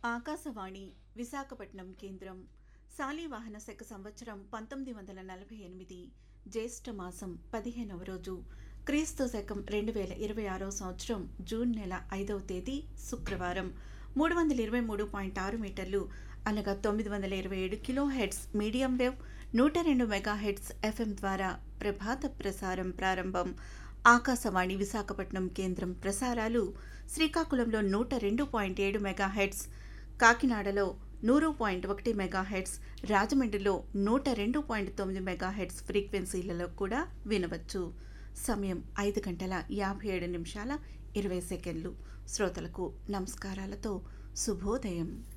ఆకాశవాణి విశాఖపట్నం కేంద్రం శాలివాహన శక సంవత్సరం పంతొమ్మిది వందల నలభై ఎనిమిది జ్యేష్ఠ మాసం పదిహేనవ రోజు క్రీస్తు శకం రెండు వేల ఇరవై ఆరో సంవత్సరం జూన్ నెల ఐదవ తేదీ శుక్రవారం మూడు వందల ఇరవై మూడు పాయింట్ ఆరు మీటర్లు అనగా తొమ్మిది వందల ఇరవై ఏడు కిలో హెడ్స్ మీడియం వేవ్ నూట రెండు మెగా హెడ్స్ ఎఫ్ఎం ద్వారా ప్రభాత ప్రసారం ప్రారంభం ఆకాశవాణి విశాఖపట్నం కేంద్రం ప్రసారాలు శ్రీకాకుళంలో నూట రెండు పాయింట్ ఏడు మెగా హెడ్స్ కాకినాడలో నూరు పాయింట్ ఒకటి మెగా హెడ్స్ రాజమండ్రిలో నూట రెండు పాయింట్ తొమ్మిది మెగా హెడ్స్ ఫ్రీక్వెన్సీలలో కూడా వినవచ్చు సమయం ఐదు గంటల యాభై ఏడు నిమిషాల ఇరవై సెకండ్లు శ్రోతలకు నమస్కారాలతో శుభోదయం